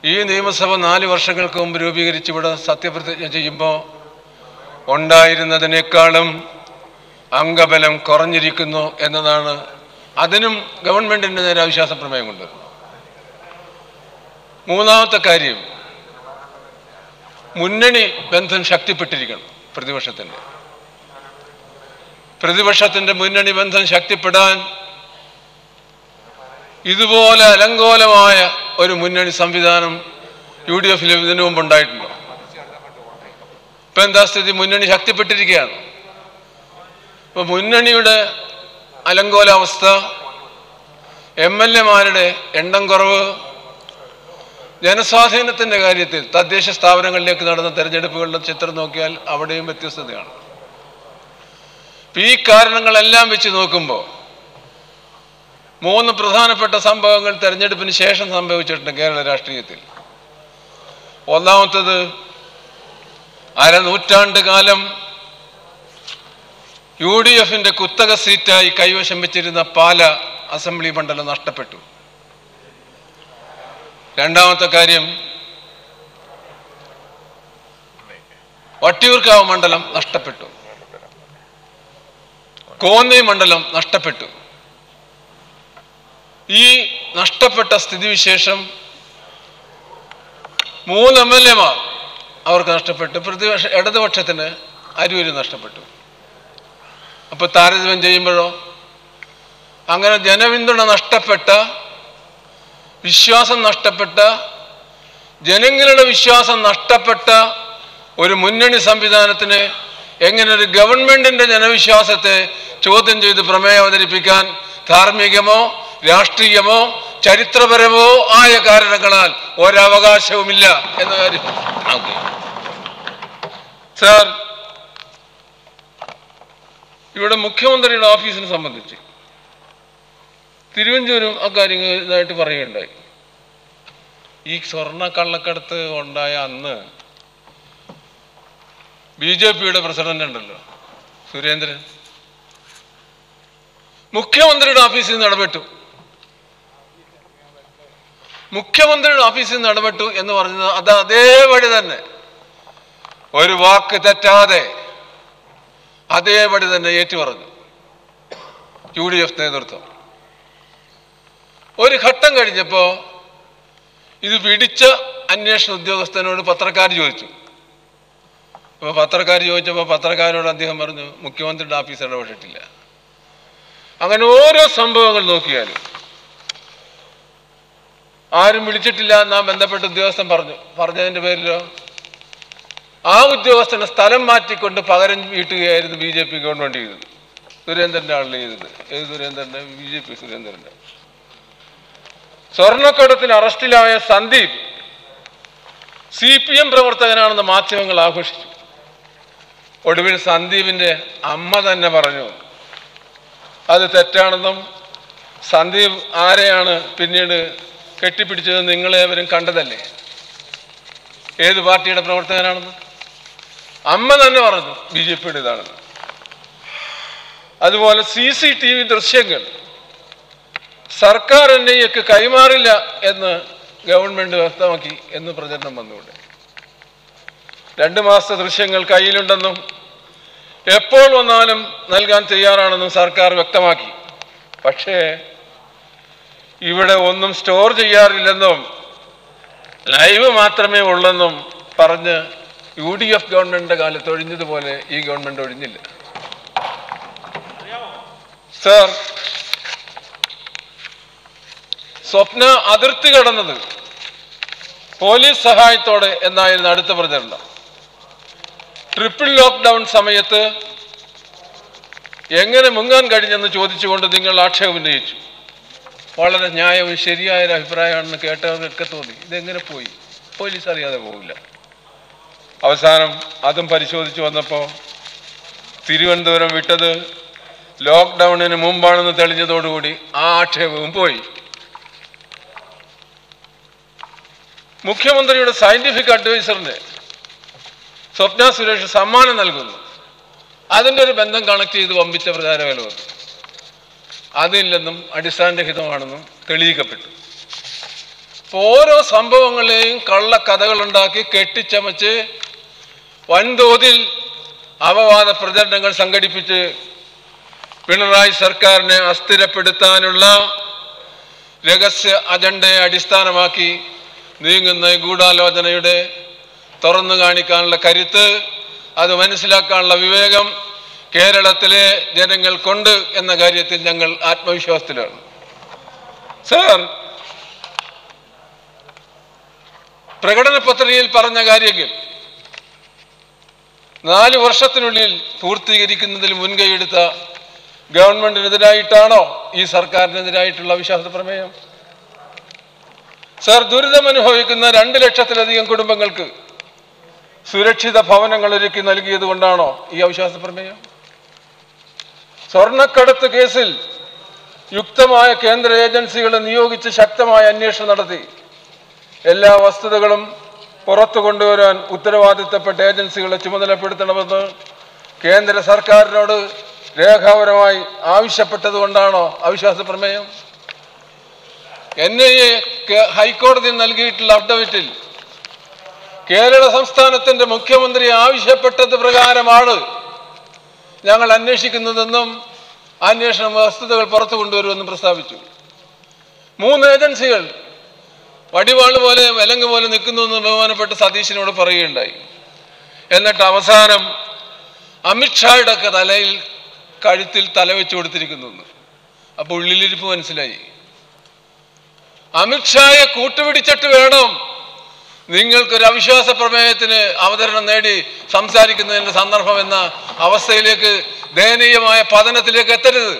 ഈ നിയമസഭ നാല് വർഷങ്ങൾക്ക് മുമ്പ് രൂപീകരിച്ച് ഇവിടെ സത്യപ്രതിജ്ഞ ചെയ്യുമ്പോൾ ഉണ്ടായിരുന്നതിനേക്കാളും അംഗബലം കുറഞ്ഞിരിക്കുന്നു എന്നതാണ് അതിനും ഗവൺമെന്റിന്റെ നേരെ അവിശ്വാസ പ്രമേയം കൊണ്ട് മൂന്നാമത്തെ കാര്യം മുന്നണി ബന്ധം ശക്തിപ്പെട്ടിരിക്കണം പ്രതിപക്ഷത്തിന്റെ പ്രതിപക്ഷത്തിന്റെ മുന്നണി ബന്ധം ശക്തിപ്പെടാൻ ഇതുപോലെ അലങ്കോലമായ ഒരു മുന്നണി സംവിധാനം യു ഡി എഫിൽ ഇതിനു മുമ്പ് ഉണ്ടായിട്ടുണ്ടോ ഇപ്പൊ എന്താ സ്ഥിതി മുന്നണി ശക്തിപ്പെട്ടിരിക്കുകയാണ് ഇപ്പൊ മുന്നണിയുടെ അലങ്കോലാവസ്ഥ എം എൽ എമാരുടെ എണ്ണം കുറവ് ജനസ്വാധീനത്തിന്റെ കാര്യത്തിൽ തദ്ദേശ സ്ഥാപനങ്ങളിലേക്ക് നടന്ന തെരഞ്ഞെടുപ്പുകളുടെ ചിത്രം നോക്കിയാൽ അവിടെയും വ്യത്യസ്തതയാണ് ഇപ്പൊ ഈ കാരണങ്ങളെല്ലാം വെച്ച് നോക്കുമ്പോൾ മൂന്ന് പ്രധാനപ്പെട്ട സംഭവങ്ങൾ തെരഞ്ഞെടുപ്പിന് ശേഷം സംഭവിച്ചിട്ടുണ്ട് കേരള രാഷ്ട്രീയത്തിൽ ഒന്നാമത്തത് അരനൂറ്റാണ്ട് കാലം യു ഡി എഫിന്റെ കുത്തക സീറ്റായി കൈവശം വെച്ചിരുന്ന പാല അസംബ്ലി മണ്ഡലം നഷ്ടപ്പെട്ടു രണ്ടാമത്തെ കാര്യം വട്ടിയൂർക്കാവ് മണ്ഡലം നഷ്ടപ്പെട്ടു കോന്നി മണ്ഡലം നഷ്ടപ്പെട്ടു ഈ നഷ്ടപ്പെട്ട സ്ഥിതിവിശേഷം മൂന്ന് എം എൽ എമാർ അവർക്ക് നഷ്ടപ്പെട്ടു പ്രതിപക്ഷ ഇടതുപക്ഷത്തിന് അരൂര് നഷ്ടപ്പെട്ടു അപ്പൊ താരതമ്യം ചെയ്യുമ്പോഴോ അങ്ങനെ ജനപിന്തുണ നഷ്ടപ്പെട്ട വിശ്വാസം നഷ്ടപ്പെട്ട ജനങ്ങളുടെ വിശ്വാസം നഷ്ടപ്പെട്ട ഒരു മുന്നണി സംവിധാനത്തിന് എങ്ങനെ ഒരു ഗവൺമെന്റിന്റെ ജനവിശ്വാസത്തെ ചോദ്യം ചെയ്ത് പ്രമേയം അവതരിപ്പിക്കാൻ ധാർമ്മികമോ രാഷ്ട്രീയമോ ചരിത്രപരമോ ആയ കാരണങ്ങളാൽ ഒരവകാശവുമില്ല എന്ന കാര്യം ഓക്കെ സാർ ഇവിടെ മുഖ്യമന്ത്രിയുടെ ഓഫീസിനെ സംബന്ധിച്ച് തിരുവഞ്ചൂരും അക്കാര്യങ്ങൾ ഇതായിട്ട് പറയുകയുണ്ടായി ഈ സ്വർണ്ണ കള്ളക്കടത്ത് ഉണ്ടായ അന്ന് ബി ജെ പിയുടെ പ്രസിഡന്റ് ഉണ്ടല്ലോ സുരേന്ദ്രൻ മുഖ്യമന്ത്രിയുടെ ഓഫീസിൽ നിന്ന് ഇടപെട്ടു മുഖ്യമന്ത്രിയുടെ ഓഫീസിൽ നിന്ന് ഇടപെട്ടു എന്ന് പറഞ്ഞത് അത് അതേപടി തന്നെ ഒരു വാക്ക് തെറ്റാതെ അതേപടി തന്നെ ഏറ്റുപറഞ്ഞു യു ഡി എഫ് നേതൃത്വം ഒരു ഘട്ടം കഴിഞ്ഞപ്പോൾ ഇത് പിടിച്ച അന്വേഷണ ഉദ്യോഗസ്ഥനോട് പത്രക്കാർ ചോദിച്ചു അപ്പോൾ പത്രക്കാർ ചോദിച്ചപ്പോൾ പത്രക്കാരോട് അദ്ദേഹം പറഞ്ഞു മുഖ്യമന്ത്രിയുടെ ഓഫീസ് ഇടപെട്ടിട്ടില്ല അങ്ങനെ ഓരോ സംഭവങ്ങൾ നോക്കിയാലും ആരും വിളിച്ചിട്ടില്ല എന്നാ ബന്ധപ്പെട്ട ഉദ്യോഗസ്ഥൻ പറഞ്ഞു പറഞ്ഞതിന്റെ പേരിലോ ആ ഉദ്യോഗസ്ഥനെ സ്ഥലം മാറ്റിക്കൊണ്ട് പകരം വീട്ടുകയായിരുന്നു ബി ജെ പി ഗവൺമെന്റ് ചെയ്തത് സുരേന്ദ്രന്റെ ആളിൽ ചെയ്തത് ഏത് സുരേന്ദ്രന്റെ ബി ജെ പി സുരേന്ദ്രന്റെ സ്വർണ്ണക്കടത്തിൽ അറസ്റ്റിലായ സന്ദീപ് സി പി എം പ്രവർത്തകനാണെന്ന് മാധ്യമങ്ങൾ ആഘോഷിച്ചു ഒടുവിൽ സന്ദീപിന്റെ അമ്മ തന്നെ പറഞ്ഞു അത് തെറ്റാണെന്നും സന്ദീപ് ആരെയാണ് പിന്നീട് കെട്ടിപ്പിടിച്ചത് നിങ്ങളേവരും കണ്ടതല്ലേ ഏത് പാർട്ടിയുടെ പ്രവർത്തകനാണെന്ന് അമ്മ തന്നെ പറഞ്ഞു ബി ജെ പിയുടെ ഇതാണെന്ന് അതുപോലെ സി സി ടി വി ദൃശ്യങ്ങൾ സർക്കാർ എൻ ഐ എക്ക് കൈമാറില്ല എന്ന് ഗവൺമെന്റ് വ്യക്തമാക്കി എന്ന് പ്രചരണം വന്നുകൊണ്ട് രണ്ട് മാസത്തെ ദൃശ്യങ്ങൾ കയ്യിലുണ്ടെന്നും എപ്പോൾ വന്നാലും നൽകാൻ തയ്യാറാണെന്നും സർക്കാർ വ്യക്തമാക്കി പക്ഷേ ഇവിടെ ഒന്നും സ്റ്റോർ ചെയ്യാറില്ലെന്നും ലൈവ് മാത്രമേ ഉള്ളെന്നും പറഞ്ഞ് യു ഡി എഫ് ഗവൺമെന്റിന്റെ കാലത്ത് ഒഴിഞ്ഞതുപോലെ ഈ ഗവൺമെന്റ് ഒഴിഞ്ഞില്ല സർ സ്വപ്ന അതിർത്തി കടന്നത് പോലീസ് സഹായത്തോടെ എന്നായിരുന്നു അടുത്ത പ്രചരണം ട്രിപ്പിൾ ലോക്ക്ഡൗൺ സമയത്ത് എങ്ങനെ മുങ്ങാൻ കഴിഞ്ഞെന്ന് ചോദിച്ചുകൊണ്ട് നിങ്ങൾ ആക്ഷേപം ഉന്നയിച്ചു വളരെ ന്യായവും ശരിയായ ഒരു അഭിപ്രായമാണെന്ന് കേട്ടവർക്കൊക്കെ തോന്നി ഇതെങ്ങനെ പോയി പോലീസ് അറിയാതെ പോകില്ല അവസാനം അതും പരിശോധിച്ച് വന്നപ്പോൾ തിരുവനന്തപുരം വിട്ടത് ലോക്ക്ഡൗണിന് മുമ്പാണെന്ന് തെളിഞ്ഞതോടുകൂടി ആ ആക്ഷേപവും പോയി മുഖ്യമന്ത്രിയുടെ സയന്റിഫിക് അഡ്വൈസറിന് സ്വപ്ന സുരേഷ് സമ്മാനം നൽകുന്നു അതിൻ്റെ ഒരു ബന്ധം കണക്ട് ചെയ്ത് വമ്പിച്ച പ്രചാരവേല വന്നു അതില്ലെന്നും അടിസ്ഥാനരഹിതമാണെന്നും തെളിയിക്കപ്പെട്ടു ഇപ്പൊ ഓരോ സംഭവങ്ങളെയും കള്ളക്കഥകളുണ്ടാക്കി കെട്ടിച്ചമച്ച് വൻതോതിൽ അപവാദ പ്രചരണങ്ങൾ സംഘടിപ്പിച്ച് പിണറായി സർക്കാരിനെ അസ്ഥിരപ്പെടുത്താനുള്ള രഹസ്യ അജണ്ടയെ അടിസ്ഥാനമാക്കി നീങ്ങുന്ന ഈ ഗൂഢാലോചനയുടെ തുറന്നു കാണിക്കാനുള്ള കരുത്ത് അത് മനസ്സിലാക്കാനുള്ള വിവേകം കേരളത്തിലെ ജനങ്ങൾക്കുണ്ട് എന്ന കാര്യത്തിൽ ഞങ്ങൾ ആത്മവിശ്വാസത്തിലാണ് സാർ പ്രകടന പത്രികയിൽ പറഞ്ഞ കാര്യങ്ങൾ നാല് വർഷത്തിനുള്ളിൽ പൂർത്തീകരിക്കുന്നതിൽ മുൻകൈയെടുത്ത ഗവൺമെന്റിനെതിരായിട്ടാണോ ഈ സർക്കാരിനെതിരായിട്ടുള്ള വിശ്വാസ പ്രമേയം സാർ ദുരിതമനുഭവിക്കുന്ന രണ്ട് ലക്ഷത്തിലധികം കുടുംബങ്ങൾക്ക് സുരക്ഷിത ഭവനങ്ങൾ ഒരുക്കി നൽകിയത് കൊണ്ടാണോ ഈ അവിശ്വാസ പ്രമേയം സ്വർണ്ണക്കടത്ത് കേസിൽ യുക്തമായ കേന്ദ്ര ഏജൻസികളെ നിയോഗിച്ച് ശക്തമായ അന്വേഷണം നടത്തി എല്ലാ വസ്തുതകളും പുറത്തു കൊണ്ടുവരാൻ ഉത്തരവാദിത്തപ്പെട്ട ഏജൻസികളെ ചുമതലപ്പെടുത്തണമെന്ന് കേന്ദ്ര സർക്കാരിനോട് രേഖാപരമായി ആവശ്യപ്പെട്ടത് കൊണ്ടാണോ അവിശ്വാസ പ്രമേയം എൻ ഐ എ ഹൈക്കോടതി നൽകിയിട്ടുള്ള അഫ്ഡവിറ്റിൽ കേരള സംസ്ഥാനത്തിന്റെ മുഖ്യമന്ത്രി ആവശ്യപ്പെട്ടത് പ്രകാരമാണ് ഞങ്ങൾ അന്വേഷിക്കുന്നതെന്നും അന്വേഷണ വസ്തുതകൾ പുറത്തു കൊണ്ടുവരുമെന്നും പ്രസ്താവിച്ചു മൂന്ന് ഏജൻസികൾ വടിവാള് പോലെ വിലങ്ങ് പോലെ നിൽക്കുന്നു എന്ന് ബഹുമാനപ്പെട്ട സതീശിനോട് പറയുകയുണ്ടായി എന്നിട്ട് അവസാനം അമിത്ഷായുടെ ഒക്കെ തലയിൽ കഴുത്തിൽ തല വെച്ചു കൊടുത്തിരിക്കുന്നു എന്ന്. അപ്പോൾ ഉള്ളിലിരിപ്പ് മനസ്സിലായി അമിത്ഷായെ കൂട്ടുപിടിച്ചിട്ട് വേണം നിങ്ങൾക്കൊരു അവിശ്വാസ പ്രമേയത്തിന് അവതരണം നേടി സംസാരിക്കുന്നതിന്റെ സന്ദർഭം എന്ന അവസ്ഥയിലേക്ക് ദയനീയമായ പതനത്തിലേക്ക് എത്തരുത്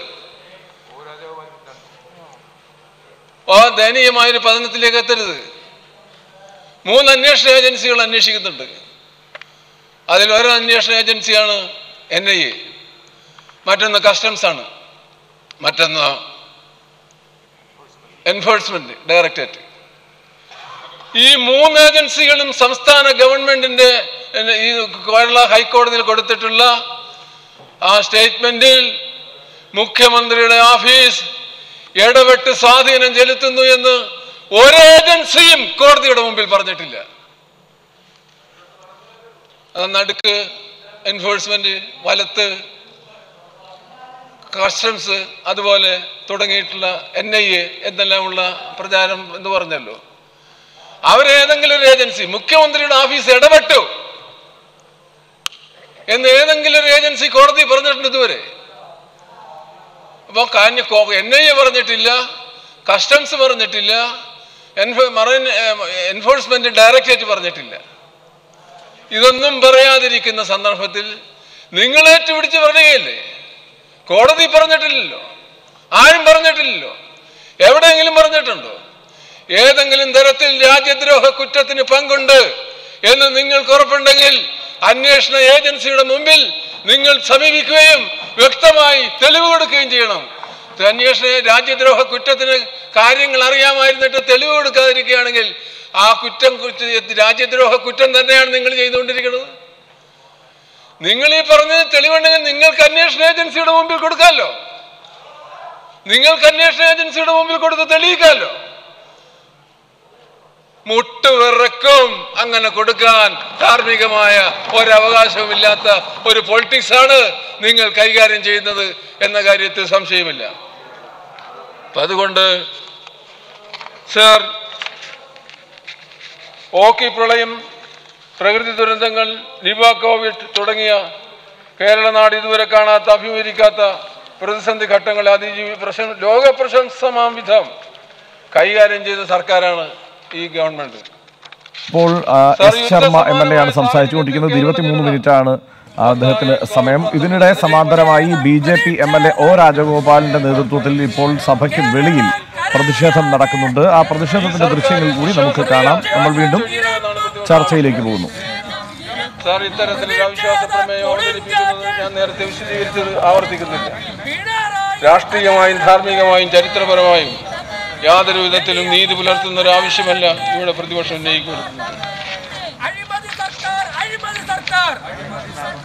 ആ ദയനീയമായൊരു പതനത്തിലേക്ക് എത്തരുത് മൂന്ന് അന്വേഷണ ഏജൻസികൾ അന്വേഷിക്കുന്നുണ്ട് അതിൽ ഒരു അന്വേഷണ ഏജൻസിയാണ് എൻ ഐ എ മറ്റൊന്ന് കസ്റ്റംസ് ആണ് മറ്റൊന്ന് എൻഫോഴ്സ്മെന്റ് ഡയറക്ടറേറ്റ് ഈ മൂന്ന് ഏജൻസികളും സംസ്ഥാന ഗവൺമെന്റിന്റെ എന്ന ഈ കേരള ഹൈക്കോടതിയിൽ കൊടുത്തിട്ടുള്ള ആ സ്റ്റേറ്റ്മെന്റിൽ മുഖ്യമന്ത്രിയുടെ ഓഫീസ് ഇടപെട്ട് സ്വാധീനം ചെലുത്തുന്നു എന്ന് ഒരു ഏജൻസിയും കോടതിയുടെ മുമ്പിൽ പറഞ്ഞിട്ടില്ല അത് നടുക്ക് എൻഫോഴ്സ്മെന്റ് വലത്ത് കസ്റ്റംസ് അതുപോലെ തുടങ്ങിയിട്ടുള്ള എൻ ഐ എ എന്നെല്ലാമുള്ള പ്രചാരം എന്ന് പറഞ്ഞല്ലോ അവരേതെങ്കിലും ഒരു ഏജൻസി മുഖ്യമന്ത്രിയുടെ ഓഫീസ് ഇടപെട്ടു എന്ന് ഏതെങ്കിലും ഒരു ഏജൻസി കോടതി പറഞ്ഞിട്ടുണ്ട് ഇതുവരെ അപ്പോൾ കാഞ്ഞ എൻ ഐ എ പറഞ്ഞിട്ടില്ല കസ്റ്റംസ് പറഞ്ഞിട്ടില്ല എൻഫോ മറൈൻ എൻഫോഴ്സ്മെന്റ് ഡയറക്ടറേറ്റ് പറഞ്ഞിട്ടില്ല ഇതൊന്നും പറയാതിരിക്കുന്ന സന്ദർഭത്തിൽ നിങ്ങൾ ഏറ്റുപിടിച്ച് പറയുകയല്ലേ കോടതി പറഞ്ഞിട്ടില്ലല്ലോ ആരും പറഞ്ഞിട്ടില്ലല്ലോ എവിടെയെങ്കിലും പറഞ്ഞിട്ടുണ്ടോ ഏതെങ്കിലും തരത്തിൽ രാജ്യദ്രോഹ കുറ്റത്തിന് പങ്കുണ്ട് എന്ന് നിങ്ങൾക്ക് ഉറപ്പുണ്ടെങ്കിൽ അന്വേഷണ ഏജൻസിയുടെ മുമ്പിൽ നിങ്ങൾ സമീപിക്കുകയും വ്യക്തമായി തെളിവ് കൊടുക്കുകയും ചെയ്യണം ഇത് അന്വേഷണ രാജ്യദ്രോഹ കുറ്റത്തിന് കാര്യങ്ങൾ അറിയാമായിരുന്നിട്ട് തെളിവ് കൊടുക്കാതിരിക്കുകയാണെങ്കിൽ ആ കുറ്റം കുറ്റ- രാജ്യദ്രോഹ കുറ്റം തന്നെയാണ് നിങ്ങൾ ചെയ്തുകൊണ്ടിരിക്കുന്നത് നിങ്ങൾ ഈ പറഞ്ഞത് തെളിവുണ്ടെങ്കിൽ നിങ്ങൾക്ക് അന്വേഷണ ഏജൻസിയുടെ മുമ്പിൽ കൊടുക്കാമല്ലോ നിങ്ങൾക്ക് അന്വേഷണ ഏജൻസിയുടെ മുമ്പിൽ കൊടുത്ത് തെളിയിക്കാമല്ലോ മുട്ടുവിറക്കും അങ്ങനെ കൊടുക്കാൻ ധാർമ്മികമായ ഒരവകാശവുമില്ലാത്ത ഒരു പൊളിറ്റിക്സ് ആണ് നിങ്ങൾ കൈകാര്യം ചെയ്യുന്നത് എന്ന കാര്യത്തിൽ സംശയമില്ല അപ്പൊ അതുകൊണ്ട് സർ ഓക്കി പ്രളയം പ്രകൃതി ദുരന്തങ്ങൾ നിപ കോവിഡ് തുടങ്ങിയ കേരള നാട് ഇതുവരെ കാണാത്ത അഭിമുഖീകരിക്കാത്ത പ്രതിസന്ധി ഘട്ടങ്ങളെ അതിജീവി പ്രശ ലോക പ്രശംസമാം വിധം കൈകാര്യം ചെയ്ത സർക്കാരാണ് ഈ ഗവൺമെന്റ് ഇപ്പോൾ ആ, sir, S Sharma M L A ആണ് യുദ്ധസമാനമായ സംസാരിച്ചുകൊണ്ടിരിക്കുന്നത് സാഹചര്യത്തിൽ ഇരുപത്തിമൂന്ന് മിനിറ്റ് ആണ് അദ്ദേഹത്തിന് സമയം ഇതിനിടെ സമാന്തരമായി B J P M L A O രാജഗോപാലിന്റെ നേതൃത്വത്തിൽ ഇപ്പോൾ സഭയ്ക്ക് വെളിയിൽ പ്രതിഷേധം നടക്കുന്നുണ്ട് ആ പ്രതിഷേധത്തിന്റെ ദൃശ്യങ്ങൾ കൂടി നമുക്ക് കാണാം നമ്മൾ വീണ്ടും ചർച്ചയിലേക്ക് പോകുന്നു സാർ ഇത്തരത്തിലൊരു അവിശ്വാസ പ്രമേയം അവതരിപ്പിക്കുന്നത് ഞാൻ നേരത്തെ വിശദീകരിച്ചത് ആവർത്തിക്കുന്നില്ല രാഷ്ട്രീയമായും ധാർമ്മികമായും ചരിത്രപരമായും യാതൊരു വിധത്തിലും നീതി പുലർത്തുന്ന ഒരു ആവശ്യമല്ല ഇവിടെ പ്രതിപക്ഷം ഉന്നയിക്കുന്നത് അഴിമതി സർക്കാർ അഴിമതി സർക്കാർ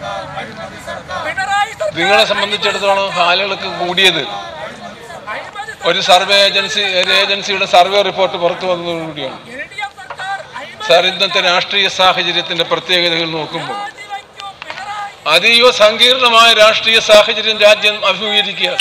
പിണറായി സർക്കാർ നിങ്ങളെ സംബന്ധിച്ചിടത്തോളം ആളുകൾക്ക് കൂടിയത് അഴിമതി ഒരു സർവേ ഏജൻസി ഒരു ഏജൻസിയുടെ സർവേ റിപ്പോർട്ട് പുറത്തു വന്നതോടുകൂടിയാണ് എൽ ഡി എഫ് സർക്കാർ അഴിമതി സാർ ഇന്നത്തെ രാഷ്ട്രീയ സാഹചര്യത്തിന്റെ പ്രത്യേകതകൾ നോക്കുമ്പോൾ രാജിവെക്കൂ പിണറായി അതീവ സങ്കീർണമായ രാഷ്ട്രീയ സാഹചര്യം രാജ്യം അഭിമുഖീകരിക്കുക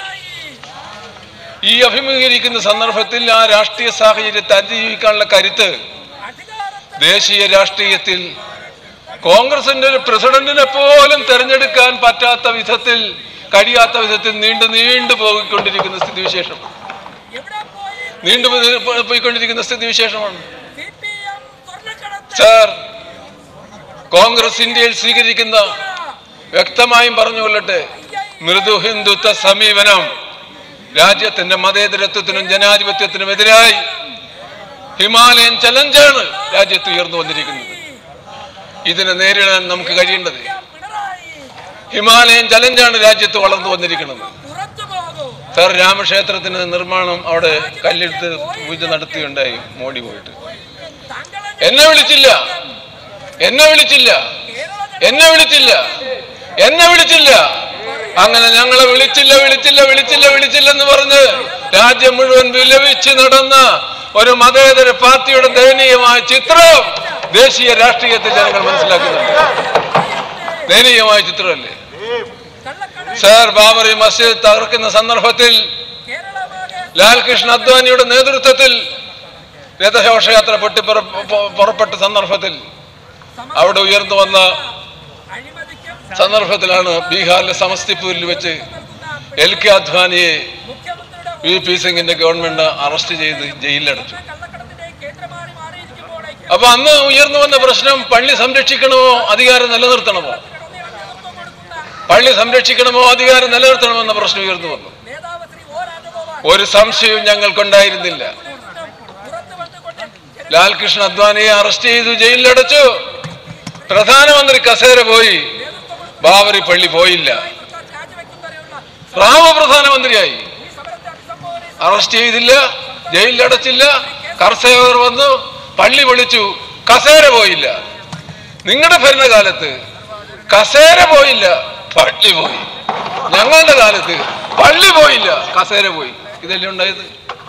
ഈ അഭിമുഖീകരിക്കുന്ന സന്ദർഭത്തിൽ ആ രാഷ്ട്രീയ സാഹചര്യത്തെ അതിജീവിക്കാനുള്ള കരുത്ത് അധികാരത്തെ ദേശീയ രാഷ്ട്രീയത്തിൽ കോൺഗ്രസിന്റെ ഒരു പ്രസിഡന്റിനെ പോലും തെരഞ്ഞെടുക്കാൻ പറ്റാത്ത വിധത്തിൽ കഴിയാത്ത വിധത്തിൽ നീണ്ടു നീണ്ടു പോയിക്കൊണ്ടിരിക്കുന്ന സ്ഥിതിവിശേഷം എവിടെ പോയി നീണ്ടു പോയി- പോയിക്കൊണ്ടിരിക്കുന്ന സ്ഥിതിവിശേഷമാണ് സി പി എം സ്വർണ്ണക്കടത്ത് സാർ കോൺഗ്രസ് ഇന്ത്യയിൽ സ്വീകരിക്കുന്ന വ്യക്തമായും പറഞ്ഞുകൊള്ളട്ടെ മൃദു ഹിന്ദുത്വ സമീപനം രാജ്യത്തിന്റെ മതേതരത്വത്തിനും ജനാധിപത്യത്തിനും എതിരായി ഹിമാലയൻ ചലഞ്ചാണ് രാജ്യത്ത് ഉയർന്നു വന്നിരിക്കുന്നത് ഇതിനെ നേരിടാൻ നമുക്ക് കഴിയേണ്ടത് പിണറായി ഹിമാലയൻ ചലഞ്ചാണ് രാജ്യത്ത് വളർന്നു വന്നിരിക്കുന്നത് പുറത്തു പോകൂ സാർ രാമക്ഷേത്രത്തിന് നിർമ്മാണം അവിടെ കല്ലെടുത്ത് പൂജ നടത്തിയുണ്ടായി മോഡി പോയിട്ട് താങ്കളെ എന്നെ വിളിച്ചില്ല എന്നെ വിളിച്ചില്ല എന്നെ വിളിച്ചില്ല എന്നെ വിളിച്ചില്ല അങ്ങനെ ഞങ്ങളെ വിളിച്ചില്ല വിളിച്ചില്ല വിളിച്ചില്ല വിളിച്ചില്ല എന്ന് പറഞ്ഞ് രാജ്യം മുഴുവൻ വിലപിച്ച് നടന്ന ഒരു മതേതര പാർട്ടിയുടെ ദയനീയമായ ചിത്രം ദേശീയ രാഷ്ട്രീയത്തിൽ ജനങ്ങൾ മനസ്സിലാക്കുന്നുണ്ട് ദയനീയമായ ചിത്രമല്ലേ കള്ളക്കടത്ത് സാർ ബാബറി മസ്ജിദ് തകർക്കുന്ന സന്ദർഭത്തിൽ കേരളമാകെ ലാൽകൃഷ്ണ അദ്വാനിയുടെ നേതൃത്വത്തിൽ രഥഘോഷയാത്ര പൊട്ടി പുറ- പു- പുറപ്പെട്ട സന്ദർഭത്തിൽ അവിടെ ഉയർന്നു വന്ന അഴിമതിക്കും സന്ദർഭത്തിലാണ് ബീഹാറിലെ സമസ്തിപൂരിൽ വെച്ച് എൽ കെ അദ്വാനിയെ മുഖ്യമന്ത്രിയുടെ വി പി സിംഗിന്റെ ഗവൺമെന്റ് അറസ്റ്റ് ചെയ്ത് ജയിലിലടച്ചു കള്ളക്കടത്തിന്റെ കേന്ദ്രമായി മാറിയിരിക്കുമ്പോഴേക്ക് അപ്പൊ അന്ന് ഉയർന്നു വന്ന പ്രശ്നം പള്ളി സംരക്ഷിക്കണമോ അധികാരം നിലനിർത്തണമോ നേതൃത്വം കൊടുക്കുന്ന പള്ളി സംരക്ഷിക്കണമോ അധികാരം നിലനിർത്തണമോ എന്ന പ്രശ്നം ഉയർന്നു വന്നു നേതാവ് ശ്രീ ഓ രാജഗോപാൽ ഒരു സംശയവും ഞങ്ങൾക്കുണ്ടായിരുന്നില്ല പുറത്തു വന്നുകൊണ്ട് ലാൽകൃഷ്ണ അദ്വാനിയെ അറസ്റ്റ് ചെയ്തു ജയിലിലടച്ചു പ്രധാനമന്ത്രി കസേര പോയി ബാബറി പള്ളി പോയില്ല സർക്കാർ രാജിവെക്കുന്നവരെയുള്ള റാവു പ്രധാനമന്ത്രിയായി ഈ സമരത്തെ അഭിസംബോധന ചെയ്ത് അറസ്റ്റ് ചെയ്തില്ല ജയിലിലടച്ചില്ല കർസേവർ വന്നു പള്ളി പൊളിച്ചു കസേര പോയില്ല നിങ്ങളുടെ ഭരണകാലത്ത് കസേര പോയില്ല പള്ളി പോയി ഞങ്ങളുടെ കാലത്ത് പള്ളി പോയില്ല കസേര പോയി ഇതല്ലേ ഉണ്ടായത്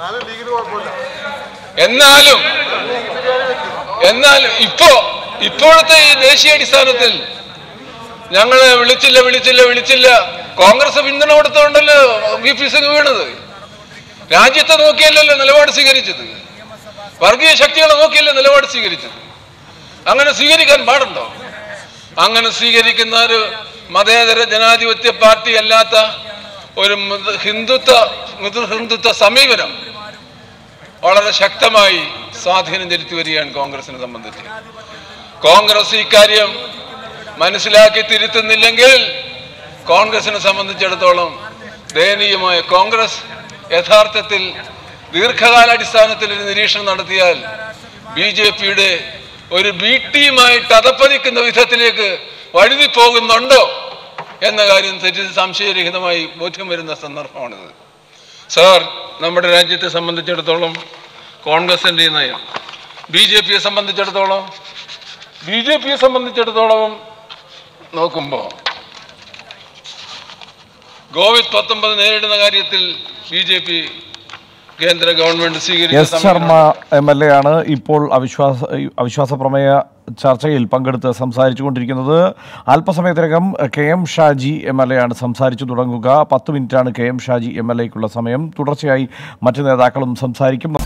എന്നാലും എന്നാലും ഇപ്പോ ഇപ്പോഴത്തെ ഈ ദേശീയ അടിസ്ഥാനത്തിൽ ഞങ്ങളെ വിളിച്ചില്ല വിളിച്ചില്ല വിളിച്ചില്ല കോൺഗ്രസ് പിന്തുണ കൊടുത്തോണ്ടല്ലോ വി പി സിംഗ് വീണത് രാജ്യത്തെ നോക്കിയല്ലല്ലോ നിലപാട് സ്വീകരിച്ചത് വർഗീയ ശക്തികളെ നോക്കിയല്ലേ നിലപാട് സ്വീകരിച്ചത് അങ്ങനെ സ്വീകരിക്കാൻ പാടുണ്ടോ അങ്ങനെ സ്വീകരിക്കുന്ന ഒരു മതേതര ജനാധിപത്യ പാർട്ടി അല്ലാത്ത ഒരു മൃദു ഹിന്ദുത്വ മൃദു ഹിന്ദുത്വ സമീപനം വളരെ ശക്തമായി സ്വാധീനം ചെലുത്തി വരികയാണ് കോൺഗ്രസിനെ സംബന്ധിച്ച് കോൺഗ്രസ് ഇക്കാര്യം മനസ്സിലാക്കി തിരുത്തുന്നില്ലെങ്കിൽ കോൺഗ്രസിനെ സംബന്ധിച്ചിടത്തോളം ദയനീയമായ കോൺഗ്രസ് യഥാർത്ഥത്തിൽ ദീർഘകാലാടിസ്ഥാനത്തിൽ ഒരു നിരീക്ഷണം നടത്തിയാൽ ബി ജെ പിയുടെ ഒരു ബി ടീമായിട്ട് അതപ്പതിക്കുന്ന വിധത്തിലേക്ക് വഴുതി പോകുന്നുണ്ടോ എന്ന കാര്യം തെറ്റി സംശയരഹിതമായി ബോധ്യം വരുന്ന സന്ദർഭമാണിത് സാർ നമ്മുടെ രാജ്യത്തെ സംബന്ധിച്ചിടത്തോളം കോൺഗ്രസിൻ്റെ ഈ നയം ബി ജെ പിയെ സംബന്ധിച്ചിടത്തോളം ബി ജെ പിയെ സംബന്ധിച്ചിടത്തോളം നോക്കുമ്പോൾ കോവിഡ് പത്തൊമ്പത് നേരിടുന്ന കാര്യത്തിൽ ബി ജെ പി കേന്ദ്ര ഗവൺമെന്റ് സ്വീകരിച്ച S Sharma M L A ആണ് ഇപ്പോൾ അവിശ്വാസ അവിശ്വാസ പ്രമേയ ചർച്ചയിൽ പങ്കെടുത്ത് സംസാരിച്ചു കൊണ്ടിരിക്കുന്നത് അല്പസമയത്തിനകം K M Shaji M L A ആണ് സംസാരിച്ചു തുടങ്ങുക പത്ത് മിനിറ്റാണ് K M Shaji M L എക്കുള്ള സമയം തുടർച്ചയായി മറ്റ് നേതാക്കളും സംസാരിക്കും